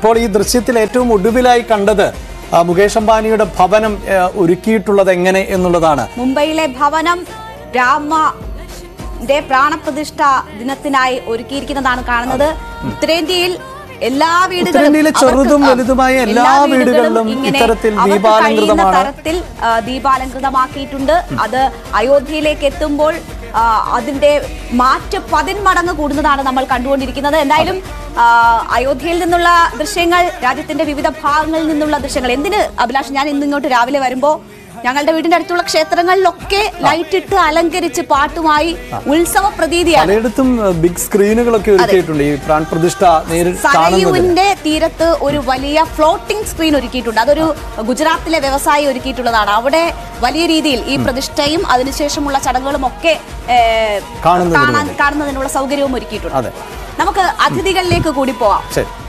ഇപ്പോൾ ഈ ദൃശ്യത്തിൽ ഏറ്റവും ഒടുവിലായി കണ്ടത് ആ, മുകേഷ് അംബാനിയുടെ ഭവനം ആ, ഒരുക്കിയിട്ടുള്ളത് എങ്ങനെ എന്നുള്ളതാണ് മുംബൈയിലെ ഭവനം രാമന്റെ പ്രാണപ്രതിഷ്ഠ ദിനത്തിനായി ഒരുക്കിയിരിക്കുന്നതാണ് കാണുന്നത് ഉത്തരേന്ത്യയിൽ എല്ലാ വീടുകളും ഉത്തരേന്ത്യയിലെ ചെറുതും അവർക്ക് വലുതുമായ എല്ലാ വീടുകളിലും ഇങ്ങനെ ഇത്തരത്തിൽ അവർക്ക് ദീപാലങ്കൃതമാണ്. കഴിയുന്ന തരത്തിൽ ആ, ദീപാലങ്കൃതമാക്കിയിട്ടുണ്ട് അത് അയോധ്യയിലേക്ക് എത്തുമ്പോൾ ആ, അതിന്റെ മാറ്റ് പതിന്മടങ്ങ് കൂടുന്നതാണ് നമ്മൾ കണ്ടുകൊണ്ടിരിക്കുന്നത് എന്തായാലും ആ, അയോധ്യയിൽ നിന്നുള്ള ദൃശ്യങ്ങൾ രാജ്യത്തിന്റെ വിവിധ ഭാഗങ്ങളിൽ നിന്നുള്ള ദൃശ്യങ്ങൾ എന്തിന് അഭിലാഷ് ഞാൻ ഇന്ന് ഇങ്ങോട്ട് രാവിലെ വരുമ്പോ ഞങ്ങളുടെ വീടിന്റെ അടുത്തുള്ള ക്ഷേത്രങ്ങളിലൊക്കെ ലൈറ്റ് ഇട്ട് അലങ്കരിച്ച് പാട്ടുമായി ഉത്സവ പ്രതീതിയാണ് പലയിടത്തും ആ, ബിഗ് സ്ക്രീനുകളൊക്കെ ഒരുക്കിയിട്ടുണ്ട് ഈ പ്രാൺ പ്രതിഷ്ഠ നേരിൽ കാണുന്നതിന് സരയുവിന്റെ തീരത്ത് ഒരു വലിയ ഫ്ലോട്ടിംഗ് സ്ക്രീൻ ഒരുക്കിയിട്ടുണ്ട് അതൊരു ഗുജറാത്തിലെ വ്യവസായി ഒരുക്കിയിട്ടുള്ളതാണ് അവിടെ വലിയ രീതിയിൽ ഈ പ്രതിഷ്ഠയും അതിനുശേഷമുള്ള ചടങ്ങുകളും ഒക്കെ ഏ, കാണുന്നതിന് കാണാൻ കാണുന്നതിനുള്ള സൗകര്യവും ഒരുക്കിയിട്ടുണ്ട് അതെ. നമുക്ക് അതിഥികളിലേക്ക് കൂടി പോവാം ശരി